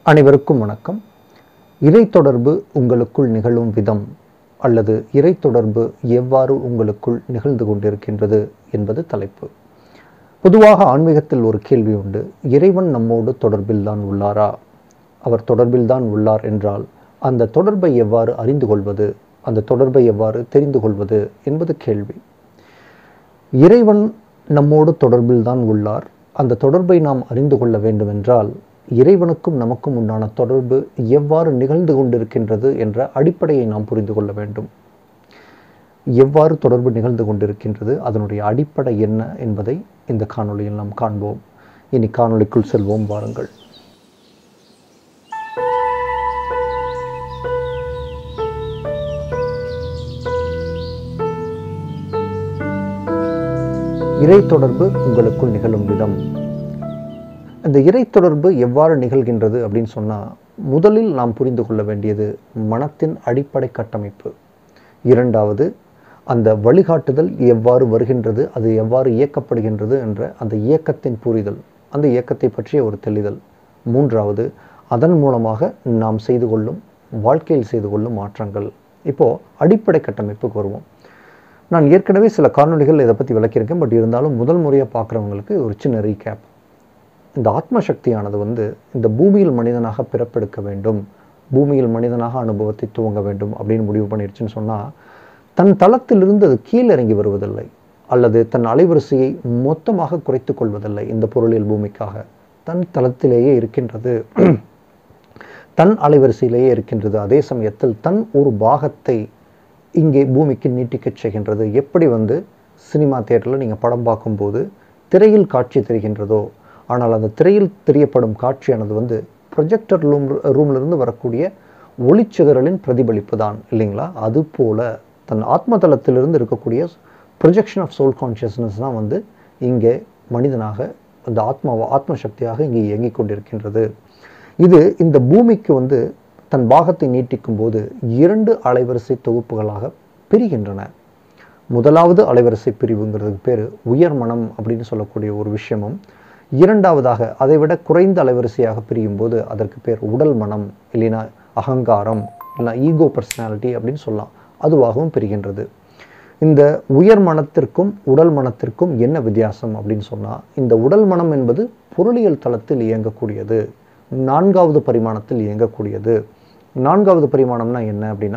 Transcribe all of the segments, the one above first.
அனைவருக்கும் வணக்கம் இறை தொடர்பு உங்களுக்குள் நிகழும் விதம் அல்லது இறை தொடர்பு எவ்வாறு உங்களுக்குள் நிகழ்ந்து கொண்டிருக்கின்றது என்பது தலைப்பு பொதுவாக ஆன்மீகத்தில் ஒரு கேள்வி உண்டு இறைவன் நம்மோடு தொடர்பில்தான் உள்ளாரா அவர் தொடர்பில்தான் உள்ளார் என்றால் அந்த தொடர்பை எவ்வாறு அறிந்து கொள்வது அந்த தொடர்பை எவ்வாறு தெரிந்து கொள்வது என்பது கேள்வி இறைவன் நம்மோடு தொடர்பில்தான் உள்ளார் அந்த தொடர்பை நாம் அறிந்து கொள்ள வேண்டுமென்றால் இறைவனுக்கும் நமக்கும் உண்டான தொடர்பு எவ்வாறு நிகழ்ந்து கொண்டிருக்கின்றது என்ற அடிப்படையை நாம் புரிந்து கொள்ள வேண்டும் எவ்வாறு தொடர்பு நிகழ்ந்து கொண்டிருக்கின்றது அதனுடைய அடிப்படை என்ன என்பதை இந்த காணொளியில் நாம் காண்போம் இனி காணொளிக்குள் செல்வோம் வாருங்கள் இறை தொடர்பு உங்களுக்குள் நிகழும் விதம் இந்த இறை தொடர்பு எவ்வாறு நிகழ்கின்றது அப்படின்னு சொன்னால் முதலில் நாம் புரிந்து கொள்ள வேண்டியது மனத்தின் அடிப்படை கட்டமைப்பு இரண்டாவது அந்த வழிகாட்டுதல் எவ்வாறு வருகின்றது அது எவ்வாறு இயக்கப்படுகின்றது என்ற அந்த இயக்கத்தின் புரிதல் அந்த இயக்கத்தை பற்றிய ஒரு தெளிதல் மூன்றாவது அதன் மூலமாக நாம் செய்து கொள்ளும் வாழ்க்கையில் செய்து கொள்ளும் மாற்றங்கள் இப்போது அடிப்படை கட்டமைப்புக்கு வருவோம் நான் ஏற்கனவே சில காணொளிகள் இதை பற்றி விளக்கியிருக்கேன் பட் இருந்தாலும் முதல் முறையாக பார்க்குறவங்களுக்கு ஒரு சின்ன ரீகேப் இந்த ஆத்ம சக்தியானது வந்து இந்த பூமியில் மனிதனாக பிறப்பெடுக்க வேண்டும் பூமியில் மனிதனாக அனுபவத்தை துவங்க வேண்டும் அப்படின்னு முடிவு பண்ணிருச்சுன்னு சொன்னால் தன் தளத்திலிருந்து அது கீழிறங்கி வருவதில்லை அல்லது தன் அலைவரிசையை மொத்தமாக குறைத்து கொள்வதில்லை இந்த பொருளியல் பூமிக்காக தன் தளத்திலேயே இருக்கின்றது தன் அலைவரிசையிலேயே இருக்கின்றது அதே சமயத்தில் தன் ஒரு பாகத்தை இங்கே பூமிக்கு நீட்டிக்கச் செய்கின்றது எப்படி வந்து சினிமா தியேட்டரில் நீங்கள் படம் பார்க்கும்போது திரையில் காட்சி தெரிகின்றதோ ஆனால் அந்த திரையில் தெரியப்படும் காட்சியானது வந்து ப்ரொஜெக்டர் ரூம் ரூம்லேருந்து வரக்கூடிய ஒளிச்சிதறலின் பிரதிபலிப்பு தான் இல்லைங்களா அதுபோல தன் ஆத்ம தளத்திலிருந்து இருக்கக்கூடிய ப்ரொஜெக்ஷன் ஆஃப் சோல் கான்ஷியஸ்னஸ் தான் வந்து இங்கே மனிதனாக அந்த ஆத்மா ஆத்ம சக்தியாக இங்கே இயங்கிக் கொண்டிருக்கின்றது இது இந்த பூமிக்கு வந்து தன் பாகத்தை நீட்டிக்கும் போது இரண்டு அலைவரிசை தொகுப்புகளாக பிரிகின்றன முதலாவது அலைவரிசை பிரிவுங்கிறதுக்கு பேர் உயர் மனம் அப்படின்னு சொல்லக்கூடிய ஒரு விஷயமும் இரண்டாவதாக அதை விட குறைந்த அலைவரிசையாக பிரியும் போது அதற்கு பேர் உடல் மனம் இல்லைனா அகங்காரம் இல்லைனா ஈகோ பர்சனாலிட்டி அப்படின்னு சொல்லலாம் அதுவாகவும் பிரிகின்றது இந்த உயர் மனத்திற்கும் உடல் மனத்திற்கும் என்ன வித்தியாசம் அப்படின்னு சொன்னால் இந்த உடல் மனம் என்பது பொருளியல் தளத்தில் இயங்கக்கூடியது நான்காவது பரிமாணத்தில் இயங்கக்கூடியது நான்காவது பரிமாணம்னா என்ன அப்படின்னா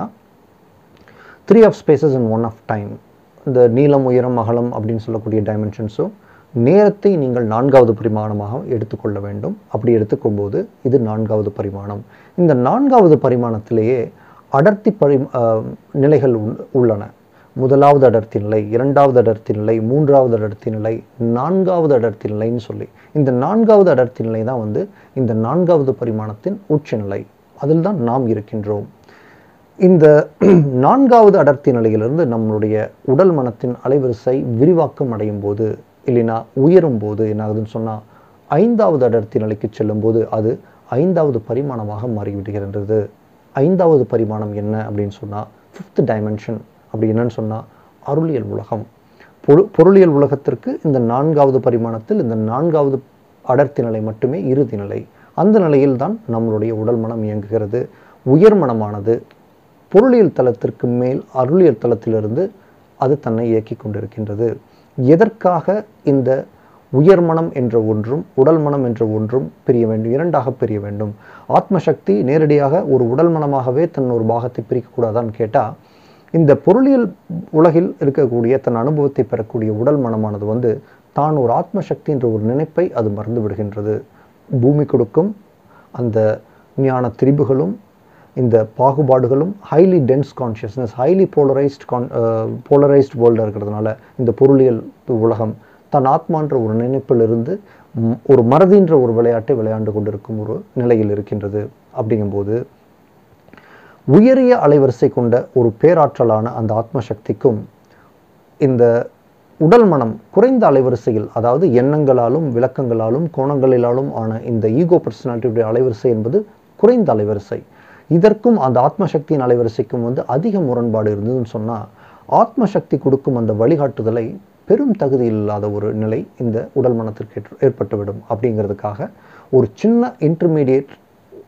three of spaces and one of time இந்த நீளம் உயரம் அகலம் அப்படின்னு சொல்லக்கூடிய டைமென்ஷன்ஸும் நேரத்தை நீங்கள் நான்காவது பரிமாணமாக எடுத்துக்கொள்ள வேண்டும் அப்படி எடுத்துக்கும்போது இது நான்காவது பரிமாணம் இந்த நான்காவது பரிமாணத்திலேயே அடர்த்தி பரி நிலைகள் உள்ளன முதலாவது அடர்த்தி நிலை இரண்டாவது அடர்த்தி நிலை மூன்றாவது அடர்த்தி நிலை நான்காவது அடர்த்தி நிலைன்னு சொல்லி இந்த நான்காவது அடர்த்தி நிலை தான் வந்து இந்த நான்காவது பரிமாணத்தின் உச்சநிலை அதில் தான் நாம் இருக்கின்றோம் இந்த நான்காவது அடர்த்தி நிலையிலிருந்து நம்மளுடைய உடல் மனத்தின் அலைவரிசை விரிவாக்கம் அடையும் போது இல்லைனா உயரும் போது என்ன ஆகுதுன்னு சொன்னால் ஐந்தாவது அடர்த்தி நிலைக்கு செல்லும்போது அது ஐந்தாவது பரிமாணமாக மாறிவிடுகின்றது ஐந்தாவது பரிமாணம் என்ன அப்படின்னு சொன்னால் ஃபிஃப்த் டைமென்ஷன் அப்படி என்னன்னு சொன்னால் அருளியல் உலகம் பொரு பொருளியல் உலகத்திற்கு இந்த நான்காவது பரிமாணத்தில் இந்த நான்காவது அடர்த்தி நிலை மட்டுமே இறுதி நிலை அந்த நிலையில் தான் நம்மளுடைய உடல் மனம் இயங்குகிறது உயர் மனமானது பொருளியல் தளத்திற்கு மேல் அருளியல் தளத்திலிருந்து அது தன்னை இயக்கி கொண்டிருக்கின்றது எதற்காக இந்த உயர் மனம் என்ற ஒன்றும் உடல் மனம் என்ற ஒன்றும் பிரிய வேண்டும் இரண்டாக பிரிய வேண்டும் ஆத்மசக்தி நேரடியாக ஒரு உடல் மனமாகவே தன் ஒரு பாகத்தை பிரிக்கக்கூடாதான்னு கேட்டால் இந்த பொருளியல் உலகில் இருக்கக்கூடிய தன் அனுபவத்தை பெறக்கூடிய உடல் மனமானது வந்து தான் ஒரு ஆத்மசக்தி என்ற ஒரு நினைப்பை அது மறந்து விடுகின்றது பூமி கொடுக்கும் அந்த ஞான திரிபுகளும் இந்த பாகுபாடுகளும் highly dense consciousness highly polarised con polarised வேர்ல்டாக இருக்கிறதுனால இந்த பொருளியல் உலகம் தன் ஆத்மான்ற ஒரு நினைப்பிலிருந்து ஒரு மறதின்ற ஒரு விளையாட்டை விளையாண்டு கொண்டிருக்கும் ஒரு நிலையில் இருக்கின்றது அப்படிங்கும்போது உயரிய அலைவரிசை கொண்ட ஒரு பேராற்றலான அந்த ஆத்ம சக்திக்கும் இந்த உடல் மனம் குறைந்த அலைவரிசையில் அதாவது எண்ணங்களாலும் விளக்கங்களாலும் கோணங்களிலாலும் ஆன இந்த ஈகோ பர்சனாலிட்டியுடைய அலைவரிசை என்பது குறைந்த அலைவரிசை இதற்கும் அந்த ஆத்மசக்தியின் அலைவரிசைக்கும் வந்து அதிக முரண்பாடு இருந்ததுன்னு சொன்னால் ஆத்மசக்தி கொடுக்கும் அந்த வழிகாட்டுதலை பெரும் தகுதி இல்லாத ஒரு நிலை இந்த உடல் மனத்திற்கு ஏற்பட்டுவிடும் அப்படிங்கிறதுக்காக ஒரு சின்ன இன்டர்மீடியேட்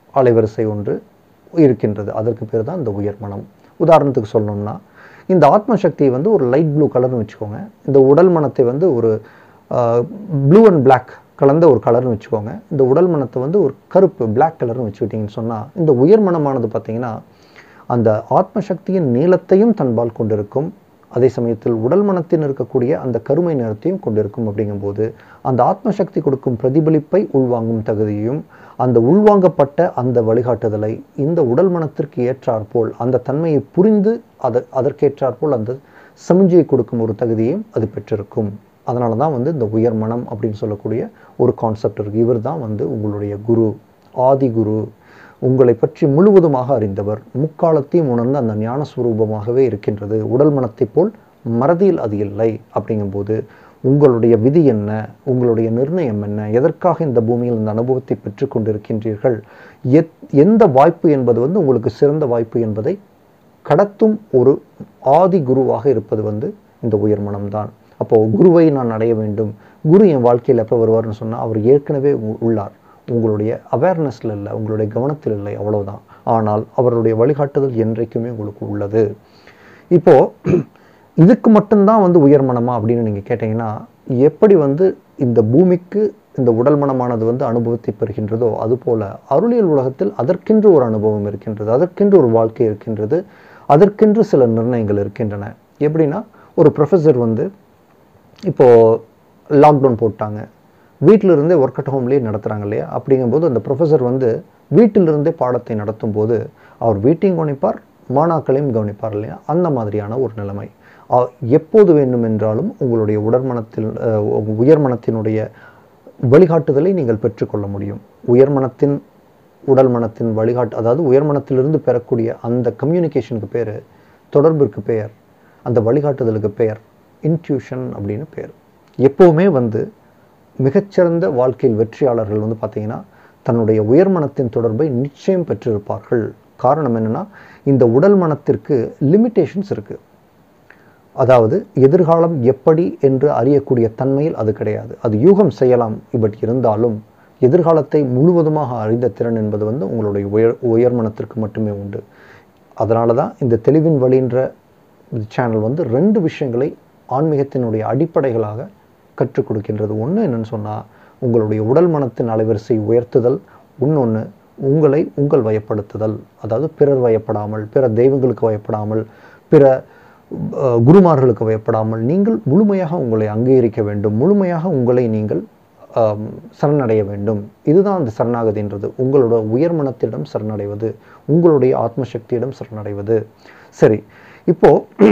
அலைவரிசை ஒன்று இருக்கின்றது அதற்கு பேர் தான் இந்த உயர் மனம் உதாரணத்துக்கு சொல்லணும்னா இந்த ஆத்ம சக்தியை வந்து ஒரு லைட் ப்ளூ கலர்னு வச்சுக்கோங்க இந்த உடல் மனத்தை வந்து ஒரு ப்ளூ அண்ட் Black கலந்த ஒரு கலர்னு வச்சுக்கோங்க இந்த உடல் மனத்தை வந்து ஒரு கருப்பு Black கலர்னு வச்சுக்கிட்டிங்கன்னு சொன்னால் இந்த உயர் மனமானது பார்த்தீங்கன்னா அந்த ஆத்ம சக்தியின் நீளத்தையும் தன்பால் கொண்டிருக்கும் அதே சமயத்தில் உடல் மனத்தில் இருக்கக்கூடிய அந்த கருமை நிறத்தையும் கொண்டிருக்கும் அப்படிங்கும்போது அந்த ஆத்ம சக்தி கொடுக்கும் பிரதிபலிப்பை உள்வாங்கும் தகுதியும் அந்த உள்வாங்கப்பட்ட அந்த வழிகாட்டுதலை இந்த உடல் மனத்திற்கு ஏற்றாற்போல் அந்த தன்மையை புரிந்து அத அதற்கேற்றாற்போல் அந்த சமிஞ்சையை கொடுக்கும் ஒரு தகுதியையும் அது பெற்றிருக்கும் அதனால தான் வந்து இந்த உயர் மனம் அப்படின்னு சொல்லக்கூடிய ஒரு கான்செப்ட் இருக்குது இவர் தான் வந்து உங்களுடைய குரு ஆதி குரு உங்களை பற்றி முழுவதுமாக அறிந்தவர் முக்காலத்தையும் உணர்ந்த அந்த ஞான ஸ்வரூபமாகவே இருக்கின்றது உடல் மனத்தைப் போல் மறதியில் அது இல்லை அப்படிங்கும்போது உங்களுடைய விதி என்ன உங்களுடைய நிர்ணயம் என்ன எதற்காக இந்த பூமியில் இந்த அனுபவத்தை பெற்றுக் கொண்டிருக்கின்றீர்கள் எத் எந்த வாய்ப்பு என்பது வந்து உங்களுக்கு சிறந்த வாய்ப்பு என்பதை கடத்தும் ஒரு ஆதி குருவாக இருப்பது வந்து இந்த உயர் மனம்தான் அப்போ குருவை நான் அடைய வேண்டும் குரு என் வாழ்க்கையில் எப்போ வருவார்னு சொன்னால் அவர் ஏற்கனவே உ- உள்ளார் உங்களுடைய அவேர்னஸில் இல்லை உங்களுடைய கவனத்தில் இல்லை அவ்வளவுதான் ஆனால் அவருடைய வழிகாட்டுதல் என்றைக்குமே உங்களுக்கு உள்ளது இப்போ இதுக்கு மட்டும்தான் வந்து உயர் மனமா அப்படின்னு நீங்கள் கேட்டிங்கன்னா எப்படி வந்து இந்த பூமிக்கு இந்த உடல் மனமானது வந்து அனுபவத்தை பெறுகின்றதோ அதுபோல அருளியல் உலகத்தில் அதற்கென்று ஒரு அனுபவம் இருக்கின்றது அதற்கென்று ஒரு வாழ்க்கை இருக்கின்றது அதற்கென்று சில நிர்ணயங்கள் இருக்கின்றன எப்படின்னா ஒரு ப்ரொஃபஸர் வந்து இப்போது லாக்டவுன் போட்டாங்க வீட்டில இருந்தே ஒர்க் அட் ஹோம்லேயே நடத்துகிறாங்க இல்லையா அப்படிங்கும்போது அந்த ப்ரொஃபஸர் வந்து வீட்டிலிருந்தே பாடத்தை நடத்தும் போது அவர் வீட்டையும் கவனிப்பார் மாணாக்களையும் கவனிப்பார் இல்லையா அந்த மாதிரியான ஒரு நிலைமை அ- எப்போது வேண்டுமென்றாலும் உங்களுடைய உடற்மனத்தில் அஹ், உங்க உயர்மனத்தினுடைய வழிகாட்டுதலை நீங்கள் பெற்றுக்கொள்ள முடியும் உயர்மனத்தின் உடல் மனத்தின் வழிகாட்டு அதாவது உயர்மனத்திலிருந்து பெறக்கூடிய அந்த கம்யூனிகேஷனுக்கு பேர் தொடர்பிற்கு பெயர் அந்த வழிகாட்டுதலுக்கு பெயர் இன்ட்யூஷன் அப்படின்னு பேர் எப்போவுமே வந்து மிகச்சிறந்த வாழ்க்கையில் வெற்றியாளர்கள் வந்து பார்த்தீங்கன்னா தன்னுடைய உயர்மனத்தின் தொடர்பை நிச்சயம் பெற்றிருப்பார்கள் காரணம் என்னன்னா இந்த உடல் மனத்திற்கு லிமிட்டேஷன்ஸ் இருக்குது அதாவது எதிர்காலம் எப்படி என்று அறியக்கூடிய தன்மையில் அது கிடையாது அது யூகம் செய்யலாம் பட் இருந்தாலும் எதிர்காலத்தை முழுவதுமாக அறிந்த திறன் என்பது வந்து உங்களுடைய உயர் உயர்மனத்திற்கு மட்டுமே உண்டு அதனால தான் இந்த தெளிவின் வழின்ற சேனல் வந்து ரெண்டு விஷயங்களை ஆன்மீகத்தினுடைய அடிப்படைகளாக கற்றுக் கொடுக்கின்றது ஒன்று என்னன்னு சொன்னால் உங்களுடைய உடல் மனத்தின் அலைவரிசை உயர்த்துதல் இன்னொன்று உங்களை உங்கள் வயப்படுத்துதல் அதாவது பிறர் வயப்படாமல் பிற தெய்வங்களுக்கு வயப்படாமல் பிற அஹ், குருமார்களுக்கு வயப்படாமல் நீங்கள் முழுமையாக உங்களை அங்கீகரிக்க வேண்டும் முழுமையாக உங்களை நீங்கள் ஆம், சரணடைய வேண்டும் இதுதான் அந்த சரணாகதின்றது உங்களோட உயர்மனத்திடம் சரணடைவது உங்களுடைய ஆத்மசக்தியிடம் சரணடைவது சரி இப்போ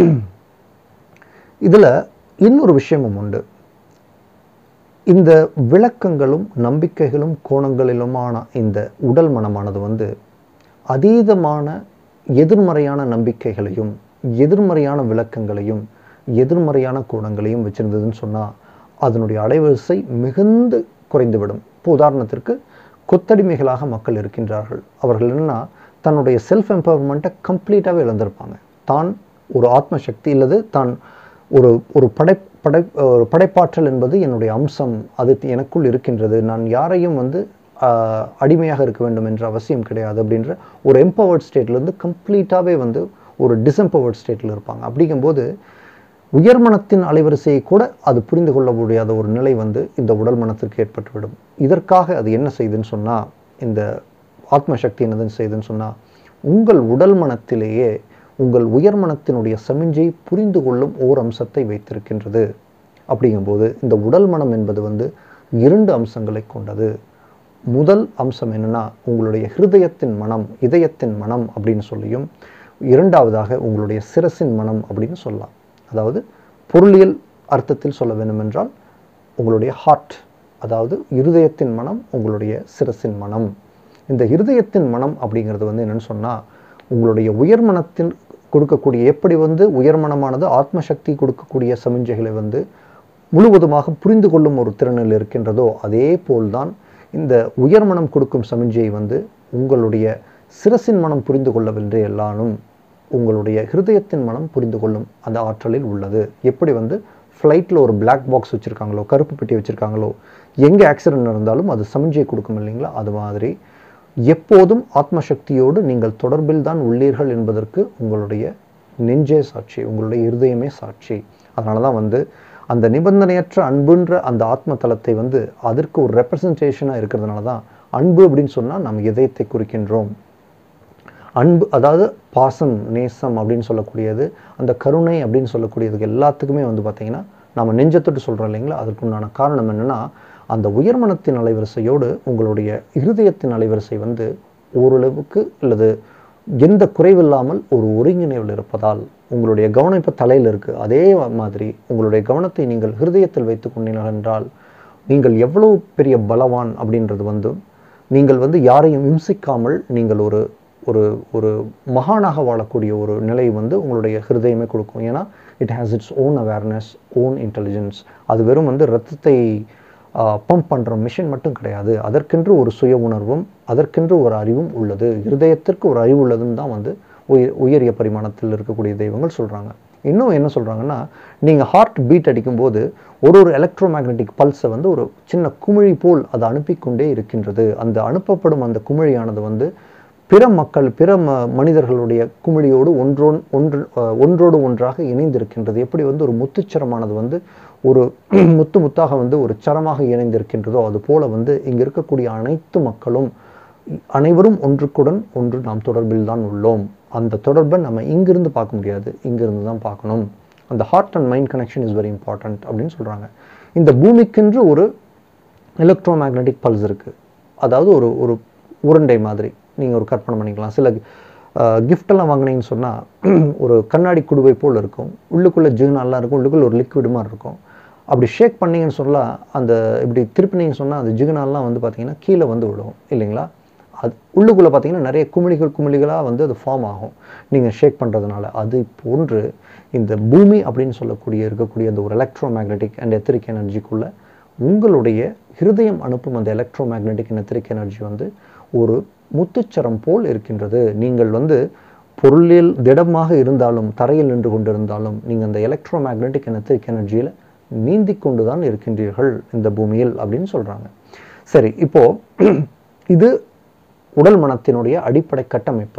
இதில் இன்னொரு விஷயமும் உண்டு இந்த விளக்கங்களும் நம்பிக்கைகளும் கோணங்களிலுமான இந்த உடல் மனமானது வந்து அதீதமான எதிர்மறையான நம்பிக்கைகளையும் எதிர்மறையான விளக்கங்களையும் எதிர்மறையான கோணங்களையும் வச்சிருந்ததுன்னு சொன்னால் அதனுடைய அலைவரிசை மிகுந்து குறைந்துவிடும் இப்போ உதாரணத்திற்கு கொத்தடிமைகளாக மக்கள் இருக்கின்றார்கள் அவர்கள் என்னன்னா தன்னுடைய செல்ஃப் எம்பவர்மெண்ட்டை கம்ப்ளீட்டாகவே இழந்திருப்பாங்க தான் ஒரு ஆத்ம சக்தி இல்லது தான் ஒரு ஒரு படை படை ஒரு படைப்பாற்றல் என்பது என்னுடைய அம்சம் அது எனக்குள் இருக்கின்றது நான் யாரையும் வந்து ஆஹ், அடிமையாக இருக்க வேண்டும் என்ற அவசியம் கிடையாது அப்படின்ற ஒரு எம்பவர்ட் ஸ்டேட்லேருந்து கம்ப்ளீட்டாகவே வந்து ஒரு டிசம்பவர்ட் ஸ்டேட்டில் இருப்பாங்க அப்படிங்கும்போது உயர்மனத்தின் அலைவரிசையை கூட அது புரிந்து கொள்ள முடியாத ஒரு நிலை வந்து இந்த உடல் மனத்திற்கு ஏற்பட்டுவிடும் இதற்காக அது என்ன செய்யுதுன்னு சொன்னால் இந்த ஆத்ம சக்தி என்னதுன்னு செய்யுதுன்னு சொன்னால் உங்கள் உடல் மனத்திலேயே உங்கள் உயர்மனத்தினுடைய சமிஞ்சை புரிந்து கொள்ளும் ஓர் அம்சத்தை வைத்திருக்கின்றது அப்படிங்கும்போது இந்த உடல் மனம் என்பது வந்து இரண்டு அம்சங்களை கொண்டது முதல் அம்சம் என்னன்னா உங்களுடைய ஹிருதயத்தின் மனம் இதயத்தின் மனம் அப்படின்னு சொல்லியும் இரண்டாவதாக உங்களுடைய சிரசின் மனம் அப்படின்னு சொல்லலாம் அதாவது பொருளியல் அர்த்தத்தில் சொல்ல வேண்டுமென்றால் உங்களுடைய ஹார்ட் அதாவது இருதயத்தின் மனம் உங்களுடைய சிரசின் மனம் இந்த இருதயத்தின் மனம் அப்படிங்கிறது வந்து என்னன்னு சொன்னால் உங்களுடைய உயர்மனத்தின் கொடுக்கக்கூடிய எப்படி வந்து உயர்மனமானது ஆத்மசக்தி கொடுக்கக்கூடிய சமிஞ்சைகளை வந்து முழுவதுமாக புரிந்து கொள்ளும் ஒரு திறனில் இருக்கின்றதோ அதே போல்தான் இந்த உயர்மனம் கொடுக்கும் சமிஞ்சையை வந்து உங்களுடைய சிரசின் மனம் புரிந்து கொள்ளவில்லை எல்லாரும் உங்களுடைய ஹிருதயத்தின் மனம் புரிந்து கொள்ளும் அந்த ஆற்றலில் உள்ளது எப்படி வந்து ஃப்ளைட்டில் ஒரு பிளாக் பாக்ஸ் வச்சுருக்காங்களோ கருப்பு பெட்டி வச்சுருக்காங்களோ எங்கே ஆக்சிடென்ட் இருந்தாலும் அது சமிஞ்சை கொடுக்கும் இல்லைங்களா அது மாதிரி எப்போதும் ஆத்மசக்தியோடு நீங்கள் தொடர்பில் தான் உள்ளீர்கள் என்பதற்கு உங்களுடைய நெஞ்சே சாட்சி உங்களுடைய இருதயமே சாட்சி அதனால தான் வந்து அந்த நிபந்தனையற்ற அன்புன்ற அந்த ஆத்ம தலத்தை வந்து அதற்கு ஒரு ரெப்ரசன்டேஷனாக இருக்கிறதுனால தான் அன்பு அப்படின்னு சொன்னால் நம்ம இதயத்தை குறிக்கின்றோம் அன்பு அதாவது பாசம் நேசம் அப்படின்னு சொல்லக்கூடியது அந்த கருணை அப்படின்னு சொல்லக்கூடியதுக்கு எல்லாத்துக்குமே வந்து பார்த்திங்கன்னா நம்ம நெஞ்சத்தொட்டு சொல்கிறோம் இல்லைங்களா அதற்குண்டான காரணம் என்னென்னா அந்த உயர்மனத்தின் அலைவரிசையோடு உங்களுடைய இருதயத்தின் அலைவரிசை வந்து ஓரளவுக்கு அல்லது எந்த குறைவில்லாமல் ஒரு ஒருங்கிணைவில் இருப்பதால் உங்களுடைய கவனம் இப்போ தலையில் இருக்குது அதே மாதிரி உங்களுடைய கவனத்தை நீங்கள் ஹிருதயத்தில் வைத்து கொண்டீர்கள் என்றால் நீங்கள் எவ்வளவு பெரிய பலவான் அப்படின்றது வந்து நீங்கள் வந்து யாரையும் இம்சிக்காமல் நீங்கள் ஒரு ஒரு ஒரு மகானாக வாழக்கூடிய ஒரு நிலை வந்து உங்களுடைய ஹிருதயமே கொடுக்கும் ஏன்னா it has its own awareness own intelligence அது வெறும் வந்து ரத்தத்தை பம்ப் பண்ணுற மிஷின் மட்டும் கிடையாது அதற்கென்று ஒரு சுய உணர்வும் அதற்கென்று ஒரு அறிவும் உள்ளது இருதயத்திற்கு ஒரு அறிவு உள்ளதுன்னு தான் வந்து உயர் உயரிய பரிமாணத்தில் இருக்கக்கூடிய தெய்வங்கள் சொல்கிறாங்க இன்னும் என்ன சொல்கிறாங்கன்னா நீங்கள் ஹார்ட் பீட் அடிக்கும்போது ஒரு ஒரு எலக்ட்ரோ மேக்னெட்டிக் பல்ஸை வந்து ஒரு சின்ன குமிழி போல் அது அனுப்பிக்கொண்டே இருக்கின்றது அந்த அனுப்பப்படும் அந்த குமிழியானது வந்து பிற மக்கள் பிற ம மனிதர்களுடைய குமிழியோடு ஒன்றோன் ஒன்று அஹ், ஒன்றோடு ஒன்றாக இணைந்திருக்கின்றது எப்படி வந்து ஒரு முத்துச்சரமானது வந்து ஒரு முத்து முத்தாக வந்து ஒரு சரமாக இணைந்திருக்கின்றதோ அது போல வந்து இங்கே இருக்கக்கூடிய அனைத்து மக்களும் அனைவரும் ஒன்றுக்குடன் ஒன்று நாம் தொடர்பில் தான் உள்ளோம் அந்த தொடர்பை நம்ம இங்கிருந்து பார்க்க முடியாது இங்கிருந்து தான் பார்க்கணும் அந்த heart and mind connection is very important அப்படின்னு சொல்கிறாங்க இந்த பூமிக்கென்று ஒரு எலக்ட்ரோ மேக்னெட்டிக் பல்ஸ் இருக்குது அதாவது ஒரு ஒரு உருண்டை மாதிரி நீங்கள் ஒரு கற்பனை பண்ணிக்கலாம் சில கிஃப்டெல்லாம் வாங்கினீங்கன்னு சொன்னால் ஒரு கண்ணாடி குடுவை போல் இருக்கும் உள்ளுக்குள்ளே ஜீனாலாம் இருக்கும் உள்ளுக்குள்ளே ஒரு லிக்விட் மாதிரி இருக்கும் அப்படி ஷேக் பண்ணீங்கன்னு சொல்லலாம் அந்த இப்படி திருப்பினீங்கன்னு சொன்னால் அந்த ஜிகுனாலாம் வந்து பார்த்தீங்கன்னா கீழே வந்து விழுகும் இல்லைங்களா அது உள்ளுக்குள்ளே பார்த்தீங்கன்னா நிறைய குமிழிகள் குமிழிகளாக வந்து அது ஃபார்ம் ஆகும் நீங்கள் ஷேக் பண்ணுறதுனால அது போன்று இந்த பூமி அப்படின்னு சொல்லக்கூடிய இருக்கக்கூடிய அந்த ஒரு எலக்ட்ரோ மேக்னெட்டிக் அண்ட் எத்திரிக் எனர்ஜிக்குள்ளே உங்களுடைய ஹிருதயம் அனுப்பும் அந்த electro magnetic and etheric energy வந்து ஒரு முத்துச்சரம் போல் இருக்கின்றது நீங்கள் வந்து பொருளில் திடமாக இருந்தாலும் தரையில் நின்று கொண்டிருந்தாலும் நீங்கள் அந்த எலக்ட்ரோ மேக்னெட்டிக் அண்ட் எத்திரிக் எனர்ஜியில் நீந்தி கொண்டு தான் இருக்கின்றீர்கள் இந்த பூமியில் அப்படின்னு சொல்கிறாங்க சரி இப்போது இது உடல் மனத்தினுடைய அடிப்படை கட்டமைப்பு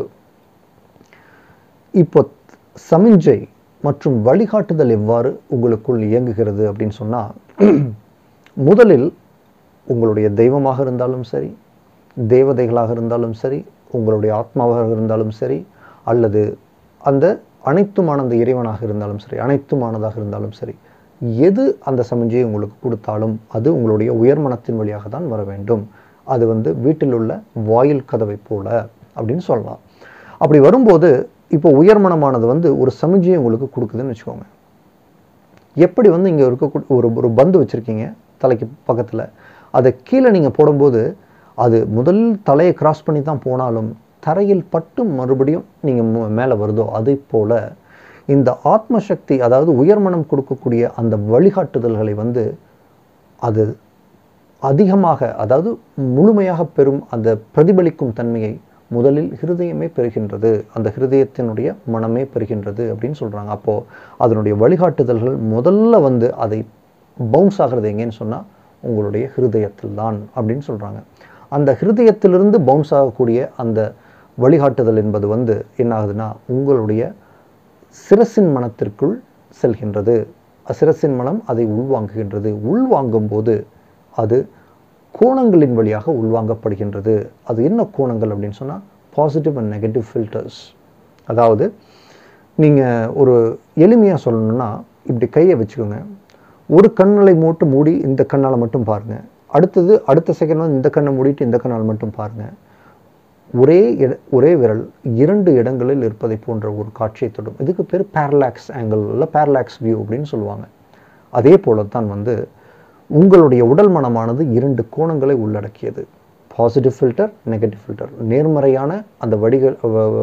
இப்போ சமிஞ்சை மற்றும் வழிகாட்டுதல் எவ்வாறு உங்களுக்குள் இயங்குகிறது அப்படின்னு சொன்னால் முதலில் உங்களுடைய தெய்வமாக இருந்தாலும் சரி தேவதைகளாக இருந்தாலும் சரி உங்களுடைய ஆத்மாவாக இருந்தாலும் சரி அல்லது அந்த அனைத்துமான அந்த இறைவனாக இருந்தாலும் சரி அனைத்துமானதாக இருந்தாலும் சரி எது அந்த சமிஞ்சையை உங்களுக்கு கொடுத்தாலும் அது உங்களுடைய உயர்மனத்தின் வழியாக தான் வர வேண்டும் அது வந்து வீட்டில் உள்ள வாயில் கதவை போல அப்படின்னு சொல்லலாம் அப்படி வரும்போது இப்போ உயர்மனமானது வந்து ஒரு சமிஞ்சையை உங்களுக்கு கொடுக்குதுன்னு வச்சுக்கோங்க எப்படி வந்து இங்கே இருக்க ஒரு ஒரு பந்து வச்சுருக்கீங்க தலைக்கு பக்கத்தில் அதை கீழே நீங்கள் போடும்போது அது முதல் தலையை கிராஸ் பண்ணி தான் போனாலும் தரையில் பட்டு மறுபடியும் நீங்கள் மேலே வருதோ அதை போல இந்த ஆத்மசக்தி அதாவது உயர்மனம் கொடுக்கக்கூடிய அந்த வழிகாட்டுதல்களை வந்து அது அதிகமாக அதாவது முழுமையாக பெறும் அந்த பிரதிபலிக்கும் தன்மையை முதலில் ஹிருதயமே பெறுகின்றது அந்த ஹிருதயத்தினுடைய மனமே பெறுகின்றது அப்படின்னு சொல்கிறாங்க அப்போது அதனுடைய வழிகாட்டுதல்கள் முதல்ல வந்து அதை பவுன்ஸ் ஆகிறது எங்கேன்னு சொன்னால் உங்களுடைய ஹிருதயத்தில் தான் அப்படின்னு சொல்கிறாங்க அந்த ஹிருதயத்திலிருந்து பவுன்ஸ் ஆகக்கூடிய அந்த வழிகாட்டுதல் என்பது வந்து என்ன ஆகுதுன்னா உங்களுடைய சிரசின் மனத்திற்குள் செல்கின்றது சிரசின் மனம் அதை உள்வாங்குகின்றது உள்வாங்கும் போது அது கோணங்களின் வழியாக உள்வாங்கப்படுகின்றது அது என்ன கோணங்கள் அப்படின்னு சொன்னால் பாசிட்டிவ் அண்ட் நெகட்டிவ் ஃபில்டர்ஸ் அதாவது நீங்கள் ஒரு எளிமையாக சொல்லணும்னா இப்படி கையை வச்சுக்கோங்க ஒரு கண்ணலை மட்டும் மூடி இந்த கண்ணால் மட்டும் பாருங்கள் அடுத்தது அடுத்த செகண்ட் வந்து இந்த கண்ணை மூடிட்டு இந்த கண்ணால் மட்டும் பாருங்கள் ஒரே இட ஒரே விரல் இரண்டு இடங்களில் இருப்பதை போன்ற ஒரு காட்சியை தொடும் இதுக்கு பேர் பேரலாக்ஸ் ஆங்கிள் இல்லை பேரலாக்ஸ் வியூ அப்படின்னு சொல்லுவாங்க அதே போல தான் வந்து உங்களுடைய உடல் மனமானது இரண்டு கோணங்களை உள்ளடக்கியது பாசிட்டிவ் ஃபில்டர் நெகட்டிவ் ஃபில்டர் நேர்மறையான அந்த வடிகள்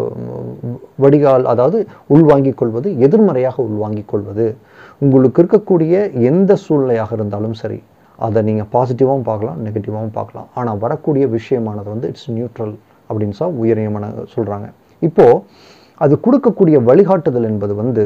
வடிகால் அதாவது உள்வாங்கிக் கொள்வது எதிர்மறையாக உள்வாங்கிக் கொள்வது உங்களுக்கு இருக்கக்கூடிய எந்த சூழ்நிலையாக இருந்தாலும் சரி அதை நீங்கள் பாசிட்டிவாகவும் பார்க்கலாம் நெகட்டிவாகவும் பார்க்கலாம் ஆனால் வரக்கூடிய விஷயமானது வந்து இட்ஸ் நியூட்ரல் அப்படின்னு சொல் உயரியமான சொல்கிறாங்க இப்போது அது கொடுக்கக்கூடிய வழிகாட்டுதல் என்பது வந்து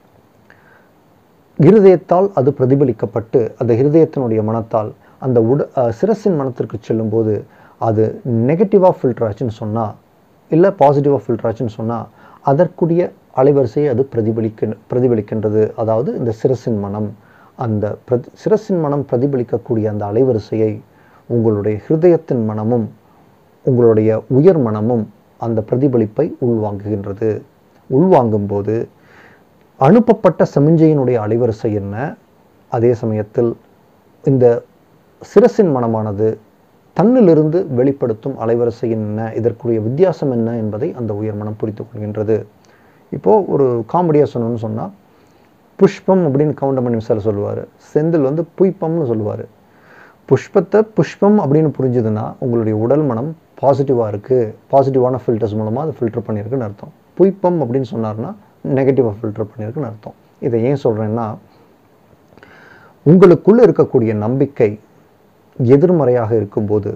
இருதயத்தால் அது பிரதிபலிக்கப்பட்டு அந்த இருதயத்தினுடைய மனத்தால் அந்த உட சிரசின் மனத்திற்கு செல்லும்போது அது நெகட்டிவாக ஃபில்டர் ஆச்சுன்னு சொன்னால் இல்லை பாசிட்டிவாக ஃபில்டர் ஆச்சுன்னு சொன்னால் அதற்குரிய அலைவரிசையை அது பிரதிபலிக்க பிரதிபலிக்கின்றது அதாவது இந்த சிரசின் மனம் அந்த பிரதி சிரசின் மனம் பிரதிபலிக்கக்கூடிய அந்த அலைவரிசையை உங்களுடைய ஹிருதயத்தின் மனமும் உங்களுடைய உயர் மனமும் அந்த பிரதிபலிப்பை உள்வாங்குகின்றது உள்வாங்கும்போது அனுப்பப்பட்ட சமிஞ்சையினுடைய அலைவரிசை என்ன அதே சமயத்தில் இந்த சிரசின் மனமானது தன்னிலிருந்து வெளிப்படுத்தும் அலைவரிசையின் என்ன இதற்குரிய வித்தியாசம் என்ன என்பதை அந்த உயர் மனம் புரிந்து கொள்கின்றது இப்போது ஒரு காமெடியாக சொன்னோன்னு சொன்னால் புஷ்பம் அப்படின்னு கவுண்டமணி சார் சொல்லுவார் செந்தில் வந்து புய்ப்பம்னு சொல்லுவார் புஷ்பத்தை புஷ்பம் அப்படின்னு புரிஞ்சுதுன்னா உங்களுடைய உடல் மனம் பாசிட்டிவாக இருக்குது பாசிட்டிவான ஃபில்டர்ஸ் மூலமாக அதை ஃபில்டர் பண்ணியிருக்குன்னு அர்த்தம் புய்ப்பம் அப்படின்னு சொன்னார்னா நெகட்டிவாக ஃபில்டர் பண்ணியிருக்குன்னு அர்த்தம் இதை ஏன் சொல்கிறேன்னா உங்களுக்குள்ளே இருக்கக்கூடிய நம்பிக்கை எதிர்மறையாக இருக்கும்போது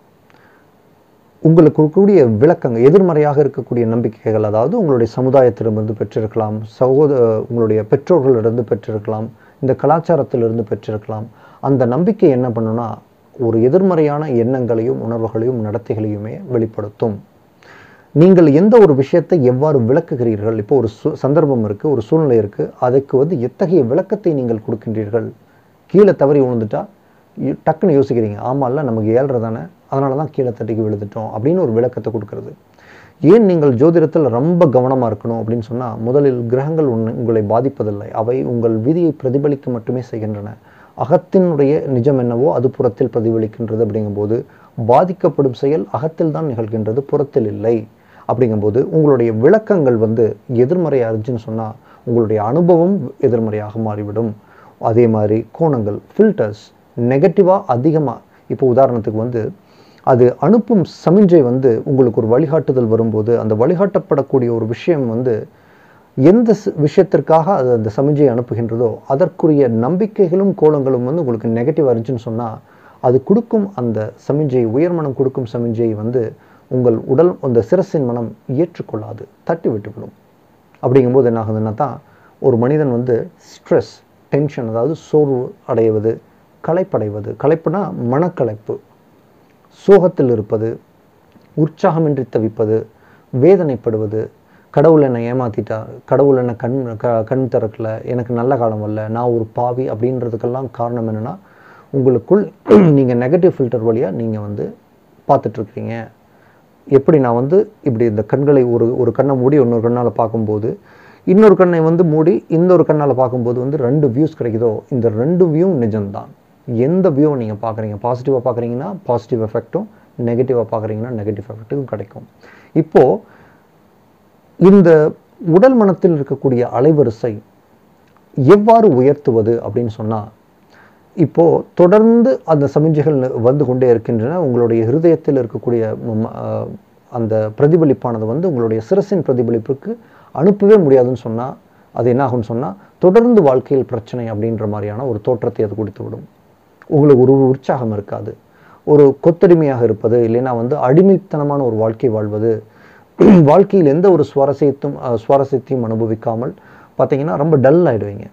உங்களுக்கு இருக்கக்கூடிய விளக்கங்கள் எதிர்மறையாக இருக்கக்கூடிய நம்பிக்கைகள் அதாவது உங்களுடைய சமுதாயத்திலிருந்து பெற்றிருக்கலாம் சகோத உங்களுடைய பெற்றோர்களிலிருந்து பெற்றிருக்கலாம் இந்த கலாச்சாரத்திலிருந்து பெற்றிருக்கலாம் அந்த நம்பிக்கை என்ன பண்ணுன்னா ஒரு எதிர்மறையான எண்ணங்களையும் உணர்வுகளையும் நடத்தைகளையுமே வெளிப்படுத்தும் நீங்கள் எந்த ஒரு விஷயத்தை எவ்வாறு விளக்குகிறீர்கள் இப்போ ஒரு சு சந்தர்ப்பம் இருக்குது ஒரு சூழ்நிலை இருக்குது அதுக்கு வந்து எத்தகைய விளக்கத்தை நீங்கள் கொடுக்கின்றீர்கள் கீழே தவறி விழுந்துட்டா இ- டக்குன்னு யோசிக்கிறீங்க ஆமாம்ல நமக்கு ஏழ்ரை தானே அதனால தான் கீழே தட்டிக்கு விழுந்துட்டோம் அப்படின்னு ஒரு விளக்கத்தை கொடுக்கறது ஏன் நீங்கள் ஜோதிடத்தில் ரொம்ப கவனமாக இருக்கணும் அப்படின்னு சொன்னால் முதலில் கிரகங்கள் உன்னை உங்களை பாதிப்பதில்லை அவை உங்கள் விதியை பிரதிபலிக்க மட்டுமே செய்கின்றன அகத்தினுடைய நிஜம் என்னவோ அது புறத்தில் பிரதிபலிக்கின்றது அப்படிங்கும்போது பாதிக்கப்படும் செயல் அகத்தில் தான் நிகழ்கின்றது புறத்தில் இல்லை அப்படிங்கும்போது உங்களுடைய விளக்கங்கள் வந்து எதிர்மறையாக இருந்துச்சுன்னு சொன்னால் உங்களுடைய அனுபவம் எதிர்மறையாக மாறிவிடும் அதே மாதிரி கோணங்கள் ஃபில்டர்ஸ் நெகட்டிவாக அதிகமாக இப்போ உதாரணத்துக்கு வந்து அது அனுப்பும் சமிஞ்சை வந்து உங்களுக்கு ஒரு வழிகாட்டுதல் வரும்போது அந்த வழிகாட்டப்படக்கூடிய ஒரு விஷயம் வந்து எந்த ஸ்- விஷயத்திற்காக அது அந்த சமிஞ்சை அனுப்புகின்றதோ அதற்குரிய நம்பிக்கைகளும் கோலங்களும் வந்து உங்களுக்கு நெகட்டிவாக இருந்துச்சுன்னு சொன்னால் அது கொடுக்கும் அந்த சமிஞ்சை உயர்மனம் கொடுக்கும் சமிஞ்சை வந்து உங்கள் உடல் அந்த சிரசின் மனம் ஏற்றுக்கொள்ளாது தட்டி விட்டுவிடும் அப்படிங்கும்போது என்ன ஆகுதுன்னா தான் ஒரு மனிதன் வந்து ஸ்ட்ரெஸ் டென்ஷன் அதாவது சோர்வு அடைவது களைப்படைவது களைப்புனா மனக்களைப்பு சோகத்தில் இருப்பது உற்சாகமின்றி தவிப்பது வேதனைப்படுவது கடவுள் என்னை ஏமாத்திட்டார் கடவுள் என்னை கண் க கண் திறக்கல எனக்கு நல்ல காலம் வரல நான் ஒரு பாவி அப்படின்றதுக்கெல்லாம் காரணம் என்னென்னா உங்களுக்குள் நீங்கள் நெகட்டிவ் ஃபில்டர் வழியாக நீங்கள் வந்து பார்த்துட்ருக்கீங்க எப்படி நான் வந்து இப்படி இந்த கண்களை ஒரு ஒரு கண்ணை மூடி இன்னொரு கண்ணால் பார்க்கும்போது இன்னொரு கண்ணை வந்து மூடி இன்னொரு கண்ணால் பார்க்கும்போது வந்து ரெண்டு வியூஸ் கிடைக்குதோ இந்த ரெண்டு வியூ நிஜம்தான் எந்த வியூ நீங்கள் பார்க்குறீங்க பாசிட்டிவாக பார்க்குறீங்கன்னா பாசிட்டிவ் எஃபெக்ட்டும் நெகட்டிவாக பார்க்குறீங்கன்னா நெகட்டிவ் எஃபெக்ட்டும் கிடைக்கும் இப்போது இந்த உடல் மனத்தில் இருக்கக்கூடிய அலைவரிசை எவ்வாறு உயர்த்துவது அப்படின்னு சொன்னால் இப்போ தொடர்ந்து அந்த சமிஞ்சைகள் வந்து கொண்டே இருக்கின்றன உங்களுடைய ஹிருதயத்தில் இருக்கக்கூடிய ம- அஹ் அந்த பிரதிபலிப்பானது வந்து உங்களுடைய சிரசின் பிரதிபலிப்புக்கு அனுப்பவே முடியாதுன்னு சொன்னால் அது என்ன ஆகும்னு சொன்னால் தொடர்ந்து வாழ்க்கையில் பிரச்சனை அப்படின்ற மாதிரியான ஒரு தோற்றத்தை அது கொடுத்து விடும் உங்களுக்கு ஒரு உற்சாகம் இருக்காது ஒரு கொத்தடிமையாக இருப்பது இல்லைன்னா வந்து அடிமைத்தனமான ஒரு வாழ்க்கை வாழ்வது வாழ்க்கையில் எந்த ஒரு சுவாரஸ்யத்தும் அஹ், சுவாரஸ்யத்தையும் அனுபவிக்காமல் பார்த்தீங்கன்னா ரொம்ப டல் ஆயிடுவீங்க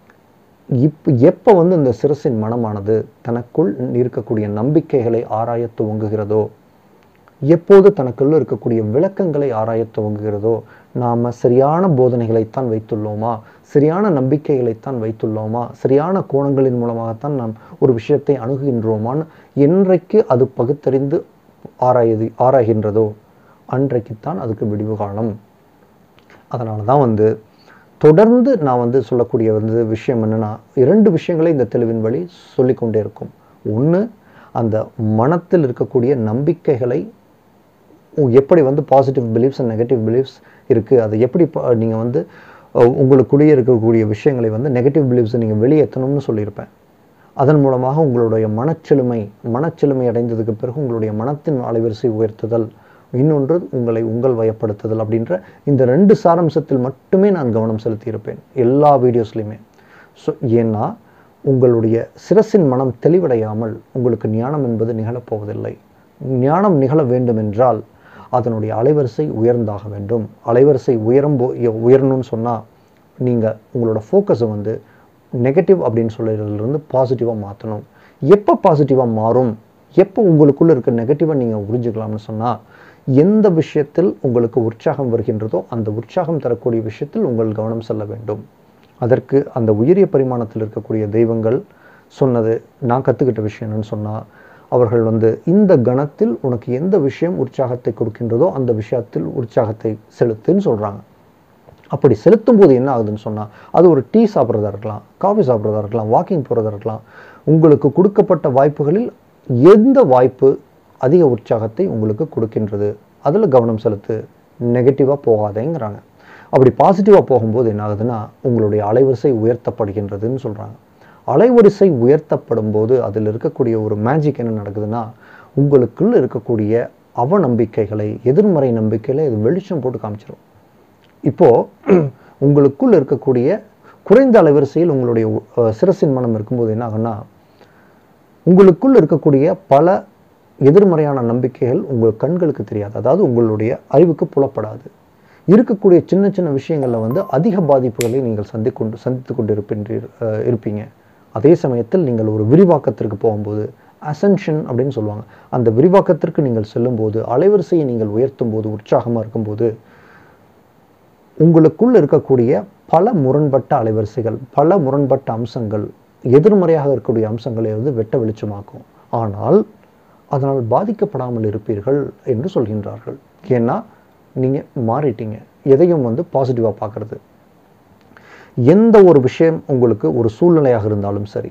இப் எப்போ வந்து இந்த சிரசின் மனமானது தனக்குள் இருக்கக்கூடிய நம்பிக்கைகளை ஆராயத் துவங்குகிறதோ எப்போது தனக்குள்ள இருக்கக்கூடிய விளக்கங்களை ஆராயத் துவங்குகிறதோ நாம் சரியான போதனைகளைத்தான் வைத்துள்ளோமா சரியான நம்பிக்கைகளைத்தான் வைத்துள்ளோமா சரியான கோணங்களின் மூலமாகத்தான் நாம் ஒரு விஷயத்தை அணுகுகின்றோமான்னு என்றைக்கு அது பகுத்தறிந்து ஆராயது ஆராய்கின்றதோ அன்றைக்குத்தான் அதுக்கு விடிவு காலம் அதனால தான் வந்து தொடர்ந்து நான் வந்து சொல்லக்கூடிய வந்து விஷயம் என்னன்னா இரண்டு விஷயங்களை இந்த தெளிவின் வழி சொல்லிக்கொண்டே இருக்கும் ஒன்று அந்த மனத்தில் இருக்கக்கூடிய நம்பிக்கைகளை உ- எப்படி வந்து positive beliefs and negative beliefs இருக்குது அதை எப்படி நீங்கள் வந்து அஹ், உங்களுக்குள்ளேயே இருக்கக்கூடிய விஷயங்களை வந்து நெகட்டிவ் பிலீஃப்ஸை நீங்கள் வெளியேற்றணும்னு சொல்லியிருப்பேன் அதன் மூலமாக உங்களுடைய மனச்செழுமை மனச்செழுமை அடைந்ததுக்கு பிறகு உங்களுடைய மனத்தின் அலைவரிசை உயர்த்துதல் இன்னொன்று உங்களை உங்கள் வயப்படுத்துதல் அப்படின்ற இந்த ரெண்டு சாரம்சத்தில் மட்டுமே நான் கவனம் செலுத்தியிருப்பேன் எல்லா வீடியோஸ்லையுமே ஸோ ஏன்னா உங்களுடைய சிரசின் மனம் தெளிவடையாமல் உங்களுக்கு ஞானம் என்பது நிகழப்போவதில்லை ஞானம் நிகழ வேண்டும் என்றால் அதனுடைய அலைவரிசை உயர்ந்தாக வேண்டும் அலைவரிசை உயரும் போ உயரணும்னு சொன்னால் நீங்கள் உங்களோட ஃபோக்கஸை வந்து நெகட்டிவ் அப்படின்னு சொல்லுறதுலேருந்து பாசிட்டிவாக மாற்றணும் எப்போ பாசிட்டிவாக மாறும் எப்போ உங்களுக்குள்ள இருக்க நெகட்டிவை நீங்கள் உறிஞ்சிக்கலாம்னு சொன்னால் எந்த விஷயத்தில் உங்களுக்கு உற்சாகம் வருகின்றதோ அந்த உற்சாகம் தரக்கூடிய விஷயத்தில் உங்கள் கவனம் செல்ல வேண்டும் அதற்கு அந்த உயரிய பரிமாணத்தில் இருக்கக்கூடிய தெய்வங்கள் சொன்னது நான் கற்றுக்கிட்ட விஷயம் என்னன்னு சொன்னால் அவர்கள் வந்து இந்த கணத்தில் உனக்கு எந்த விஷயம் உற்சாகத்தை கொடுக்கின்றதோ அந்த விஷயத்தில் உற்சாகத்தை செலுத்துன்னு சொல்கிறாங்க அப்படி செலுத்தும் போது என்ன ஆகுதுன்னு சொன்னால் அது ஒரு டீ சாப்பிட்றதா இருக்கலாம் காஃபி சாப்பிட்றதா இருக்கலாம் வாக்கிங் போகிறதா இருக்கலாம் உங்களுக்கு கொடுக்கப்பட்ட வாய்ப்புகளில் எந்த வாய்ப்பு அதிக உற்சாகத்தை உங்களுக்கு கொடுக்கின்றது அதில் கவனம் செலுத்து நெகட்டிவாக போகாதேங்கிறாங்க அப்படி பாசிட்டிவாக போகும்போது என்ன ஆகுதுன்னா உங்களுடைய அலைவரிசை உயர்த்தப்படுகின்றதுன்னு சொல்கிறாங்க அலைவரிசை உயர்த்தப்படும் போது அதில் இருக்கக்கூடிய ஒரு மேஜிக் என்ன நடக்குதுன்னா உங்களுக்குள்ள இருக்கக்கூடிய அவநம்பிக்கைகளை எதிர்மறை நம்பிக்கைகளை இது வெளிச்சம் போட்டு காமிச்சிடும் இப்போ உங்களுக்குள் இருக்கக்கூடிய குறைந்த அலைவரிசையில் உங்களுடைய அஹ், சிரசின் மனம் இருக்கும்போது என்ன ஆகும்னா உங்களுக்குள் இருக்கக்கூடிய பல எதிர்மறையான நம்பிக்கைகள் உங்கள் கண்களுக்கு தெரியாது அதாவது உங்களுடைய அறிவுக்கு புலப்படாது இருக்கக்கூடிய சின்ன சின்ன விஷயங்களில் வந்து அதிக பாதிப்புகளை நீங்கள் சந்திக்கொண்டு சந்தித்து கொண்டு இருப்பின்றீர் அஹ், இருப்பீங்க அதே சமயத்தில் நீங்கள் ஒரு விரிவாக்கத்திற்கு போகும்போது அசென்ஷன் அப்படின்னு சொல்லுவாங்க அந்த விரிவாக்கத்திற்கு நீங்கள் செல்லும்போது அலைவரிசையை நீங்கள் உயர்த்தும் போது உற்சாகமாக இருக்கும்போது உங்களுக்குள் இருக்கக்கூடிய பல முரண்பட்ட அலைவரிசைகள் பல முரண்பட்ட அம்சங்கள் எதிர்மறையாக இருக்கக்கூடிய அம்சங்களை வந்து வெட்ட வெளிச்சமாக்கும் ஆனால் அதனால் பாதிக்கப்படாமல் இருப்பீர்கள் என்று சொல்கின்றார்கள் ஏன்னா நீங்கள் மாறிட்டீங்க எதையும் வந்து பாசிட்டிவாக பார்க்கறது எந்த ஒரு விஷயம் உங்களுக்கு ஒரு சூழ்நிலையாக இருந்தாலும் சரி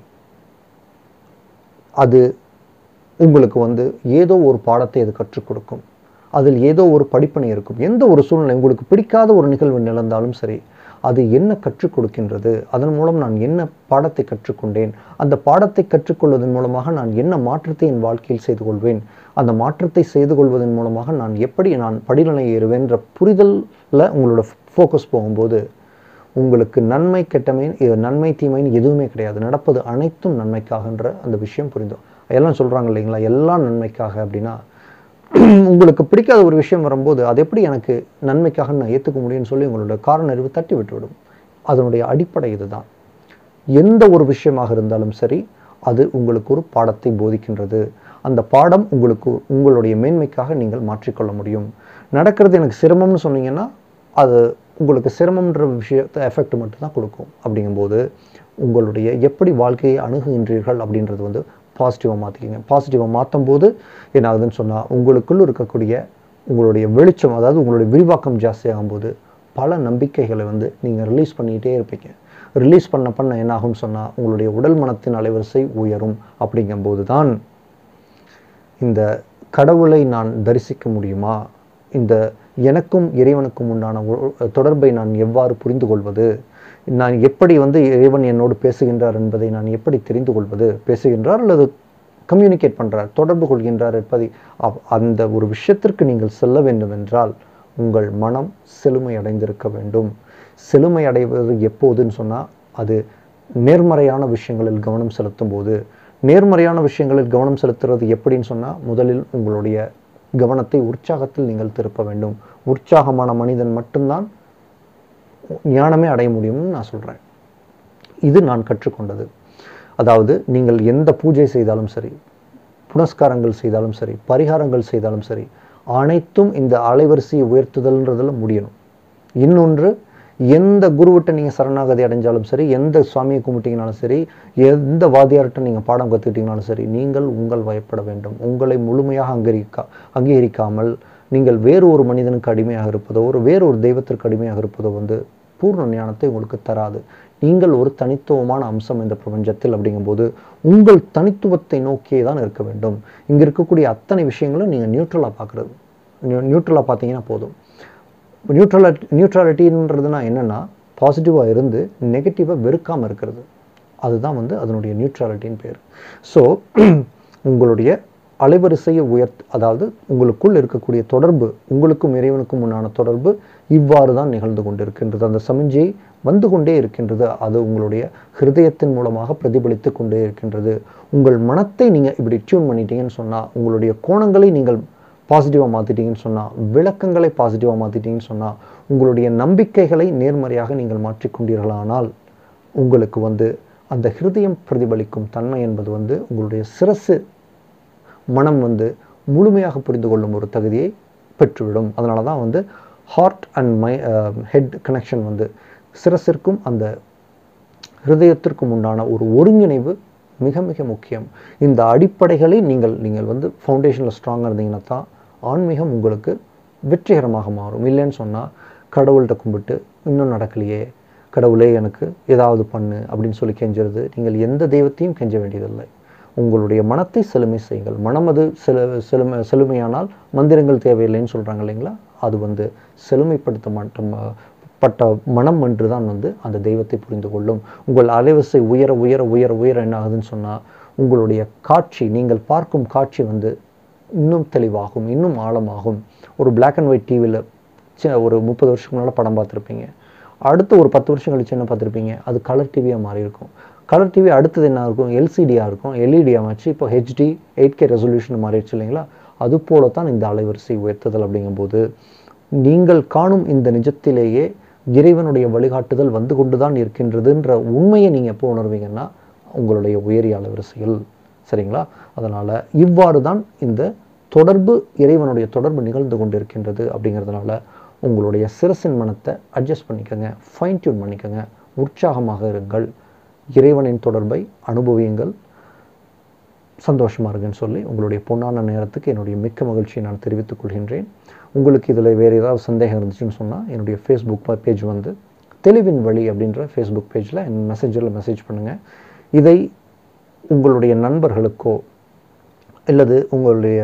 அது உங்களுக்கு வந்து ஏதோ ஒரு பாடத்தை அது கற்றுக் கொடுக்கும் அதில் ஏதோ ஒரு படிப்பினை இருக்கும் எந்த ஒரு சூழ்நிலை உங்களுக்கு பிடிக்காத ஒரு நிகழ்வு நிகழ்ந்தாலும் சரி அது என்ன கற்றுக் கொடுக்கின்றது அதன் மூலம் நான் என்ன பாடத்தை கற்றுக்கொண்டேன் அந்த பாடத்தை கற்றுக்கொள்வதன் மூலமாக நான் என்ன மாற்றத்தை என் வாழ்க்கையில் செய்து கொள்வேன் அந்த மாற்றத்தை செய்து கொள்வதன் மூலமாக நான் எப்படி நான் படிநிலை ஏறுவேன்ற புரிதலில் உங்களோட ஃபோக்கஸ் போகும்போது உங்களுக்கு நன்மை கெட்டமை இது நன்மை தீமைன்னு எதுவுமே கிடையாது நடப்பது அனைத்தும் நன்மைக்காகன்ற அந்த விஷயம் புரிந்தோம் எல்லாம் சொல்கிறாங்க இல்லைங்களா எல்லாம் நன்மைக்காக அப்படின்னா உங்களுக்கு பிடிக்காத ஒரு விஷயம் வரும்போது அது எப்படி எனக்கு நன்மைக்காக நான் ஏற்றுக்க முடியும்னு சொல்லி உங்களோட காரண அறிவு தட்டி விட்டுவிடும் அதனுடைய அடிப்படை இதுதான் எந்த ஒரு விஷயமாக இருந்தாலும் சரி அது உங்களுக்கு ஒரு பாடத்தை போதிக்கின்றது அந்த பாடம் உங்களுக்கு உங்களுடைய மேன்மைக்காக நீங்கள் மாற்றிக்கொள்ள முடியும் நடக்கிறது எனக்கு சிரமம்னு சொன்னீங்கன்னா அது உங்களுக்கு சிரமம்ன்ற விஷயத்தை எஃபெக்ட் மட்டும்தான் கொடுக்கும் அப்படிங்கும்போது உங்களுடைய எப்படி வாழ்க்கையை அணுகுகின்றீர்கள் அப்படின்றது வந்து பாசிட்டிவாக மாற்றிக்கிங்க பாசிட்டிவாக மாற்றும் போது என்ன ஆகுதுன்னு சொன்னால் உங்களுக்குள்ள இருக்கக்கூடிய உங்களுடைய வெளிச்சம் அதாவது உங்களுடைய விரிவாக்கம் ஜாஸ்தியாகும் போது பல நம்பிக்கைகளை வந்து நீங்கள் ரிலீஸ் பண்ணிக்கிட்டே இருப்பீங்க ரிலீஸ் பண்ண பண்ண என்ன ஆகும்னு சொன்னால் உங்களுடைய உடல் மனத்தின் அலைவரிசை உயரும் அப்படிங்கும்போது தான் இந்த கடவுளை நான் தரிசிக்க முடியுமா இந்த எனக்கும் இறைவனுக்கும் உண்டான உ- தொடர்பை நான் எவ்வாறு புரிந்து கொள்வது நான் எப்படி வந்து இறைவன் என்னோடு பேசுகின்றார் என்பதை நான் எப்படி தெரிந்து கொள்வது பேசுகின்றார் அல்லது கம்யூனிகேட் பண்றார் தொடர்பு கொள்கின்றார் என்பதை அவ்- அந்த ஒரு விஷயத்திற்கு நீங்கள் செல்ல வேண்டும் என்றால் உங்கள் மனம் செழுமை அடைந்திருக்க வேண்டும் செழுமை அடைவது எப்போதுன்னு சொன்னால் அது நேர்மறையான விஷயங்களில் கவனம் செலுத்தும் போது நேர்மறையான விஷயங்களில் கவனம் செலுத்துறது எப்படின்னு சொன்னால் முதலில் உங்களுடைய கவனத்தை உற்சாகத்தில் நீங்கள் திருப்ப வேண்டும் உற்சாகமான மனிதன் மட்டும்தான் ஞானமே அடைய முடியும்னு நான் சொல்கிறேன் இது நான் கற்றுக்கொண்டது அதாவது நீங்கள் எந்த பூஜை செய்தாலும் சரி புனஸ்காரங்கள் செய்தாலும் சரி பரிகாரங்கள் செய்தாலும் சரி அனைத்தும் இந்த அலைவரிசையை உயர்த்துதல்ன்றதுல முடியணும் இன்னொன்று எந்த குருவிட்ட நீங்கள் சரணாகதி அடைஞ்சாலும் சரி எந்த சுவாமியை கும்பிட்டீங்கனாலும் சரி எந்த வாத்தியார்கிட்ட நீங்கள் பாடம் கற்றுக்கிட்டீங்கனாலும் சரி நீங்கள் உங்கள் வயப்பட வேண்டும் உங்களை முழுமையாக அங்கீகரிக்கா அங்கீகரிக்காமல் நீங்கள் வேறு ஒரு மனிதனுக்கு அடிமையாக இருப்பதோ ஒரு வேறு ஒரு தெய்வத்திற்கு அடிமையாக இருப்பதோ வந்து பூர்ண ஞானத்தை உங்களுக்கு தராது நீங்கள் ஒரு தனித்துவமான அம்சம் இந்த பிரபஞ்சத்தில் அப்படிங்கும்போது உங்கள் தனித்துவத்தை நோக்கியே தான் இருக்க வேண்டும் இங்கே இருக்கக்கூடிய அத்தனை விஷயங்களும் நீங்கள் நியூட்ரலாக பார்க்குறது நியூட்ரலாக பார்த்தீங்கன்னா போதும் நியூட்ரலாட்டி நியூட்ரலிட்டின்றதுனா என்னென்னா பாசிட்டிவாக இருந்து நெகட்டிவாக வெறுக்காமல் இருக்கிறது அதுதான் வந்து அதனுடைய நியூட்ரலிட்டின்னு பேர் ஸோ உங்களுடைய அலைவரிசையை உயர்த் அதாவது உங்களுக்குள் இருக்கக்கூடிய தொடர்பு உங்களுக்கும் இறைவனுக்கும் உண்டான தொடர்பு இவ்வாறு தான் நிகழ்ந்து கொண்டிருக்கின்றது அந்த சமிஞ்சை வந்து கொண்டே இருக்கின்றது அது உங்களுடைய ஹிருதயத்தின் மூலமாக பிரதிபலித்து கொண்டே இருக்கின்றது உங்கள் மனத்தை நீங்கள் இப்படி டியூன் பண்ணிட்டீங்கன்னு சொன்னால் உங்களுடைய கோணங்களை நீங்கள் பாசிட்டிவாக மாற்றிட்டீங்கன்னு சொன்னால் விளக்கங்களை பாசிட்டிவாக மாற்றிட்டீங்கன்னு சொன்னால் உங்களுடைய நம்பிக்கைகளை நேர்மறையாக நீங்கள் மாற்றிக்கொண்டீர்களானால் உங்களுக்கு வந்து அந்த ஹிருதயம் பிரதிபலிக்கும் தன்மை என்பது வந்து உங்களுடைய சிரசு மனம் வந்து முழுமையாக புரிந்து கொள்ளும் ஒரு தகுதியை பெற்றுவிடும் அதனால தான் வந்து heart and my head connection வந்து சிரசிற்கும் அந்த ஹிருதயத்திற்கும் உண்டான ஒரு ஒருங்கிணைவு மிக மிக முக்கியம் இந்த அடிப்படைகளை நீங்கள் நீங்கள் வந்து ஃபவுண்டேஷனில் ஸ்ட்ராங்காக இருந்தீங்கன்னா தான் ஆன்மீகம் உங்களுக்கு வெற்றிகரமாக மாறும் இல்லைன்னு சொன்னால் கடவுள்கிட்ட கும்பிட்டு இன்னும் நடக்கலையே கடவுளே எனக்கு ஏதாவது பண்ணு அப்படின்னு சொல்லி கெஞ்சுறது நீங்கள் எந்த தெய்வத்தையும் கெஞ்ச வேண்டியதில்லை உங்களுடைய மனத்தை செழுமை செய்யுங்கள் மனம் அது செழு செழுமை செழுமையானால் மந்திரங்கள் தேவையில்லைன்னு சொல்கிறாங்க இல்லைங்களா அது வந்து செழுமைப்படுத்த மாட்டோம் பட்ட மனம் என்று தான் வந்து அந்த தெய்வத்தை புரிந்து கொள்ளும் உங்கள் அலைவரிசை உயர உயர உயர உயர என்ன ஆகுதுன்னு சொன்னால் உங்களுடைய காட்சி நீங்கள் பார்க்கும் காட்சி வந்து இன்னும் தெளிவாகும் இன்னும் ஆழமாகும் ஒரு பிளாக் அண்ட் ஒயிட் டிவியில் ஒரு முப்பது வருஷத்துக்கு முன்னால் படம் பார்த்துருப்பீங்க அடுத்து ஒரு பத்து வருஷம் கழிச்சு என்ன பார்த்துருப்பீங்க அது கலர் டிவியாக மாறி இருக்கும் கலர் டிவி அடுத்தது என்ன இருக்கும் எல்சிடியாக இருக்கும் எல்இடியாக மாற்றி இப்போ ஹெச்டி எயிட் கே ரெசல்யூஷன் மாறிடுச்சு இல்லைங்களா அது போல தான் இந்த அலைவரிசை உயர்த்துதல் அப்படிங்கும்போது நீங்கள் காணும் இந்த நிஜத்திலேயே இறைவனுடைய வழிகாட்டுதல் வந்து கொண்டு தான் இருக்கின்றதுன்ற உண்மையை நீங்கள் எப்போ உணர்வீங்கன்னா உங்களுடைய உயரிய அலைவரிசையில் சரிங்களா அதனால் இவ்வாறு தான் இந்த தொடர்பு இறைவனுடைய தொடர்பு நிகழ்ந்து கொண்டிருக்கின்றது அப்படிங்கிறதுனால உங்களுடைய சிரசின் மனத்தை அட்ஜஸ்ட் பண்ணிக்கோங்க ஃபைன் டியூன் பண்ணிக்கோங்க உற்சாகமாக இருங்கள் இறைவனின் தொடர்பை அனுபவியுங்கள் சந்தோஷமாக இருங்கன்னு சொல்லி உங்களுடைய பொன்னான நேரத்துக்கு என்னுடைய மிக்க மகிழ்ச்சியை நான் தெரிவித்துக் கொள்கின்றேன் உங்களுக்கு இதில் வேறு ஏதாவது சந்தேகம் இருந்துச்சுன்னு சொன்னால் என்னுடைய ஃபேஸ்புக் பேஜ் வந்து தெளிவின் வழி அப்படின்ற ஃபேஸ்புக் பேஜில் என் மெசேஜில் மெசேஜ் பண்ணுங்கள் இதை உங்களுடைய நண்பர்களுக்கோ அல்லது உங்களுடைய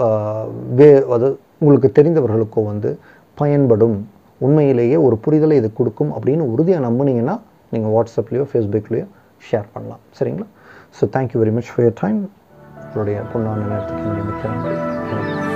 வே அது உங்களுக்கு தெரிந்தவர்களுக்கோ வந்து பயன்படும் உண்மையிலேயே ஒரு புரிதலை இது கொடுக்கும் அப்படின்னு உறுதியாக நம்புனீங்கன்னா நீங்கள் வாட்ஸ்அப்லேயோ ஃபேஸ்புக்லேயோ ஷேர் பண்ணலாம் சரிங்களா so thank you very much for your time உங்களுடைய பொண்ணான நேரத்துக்கு என்னுடைய மிக்க நன்றி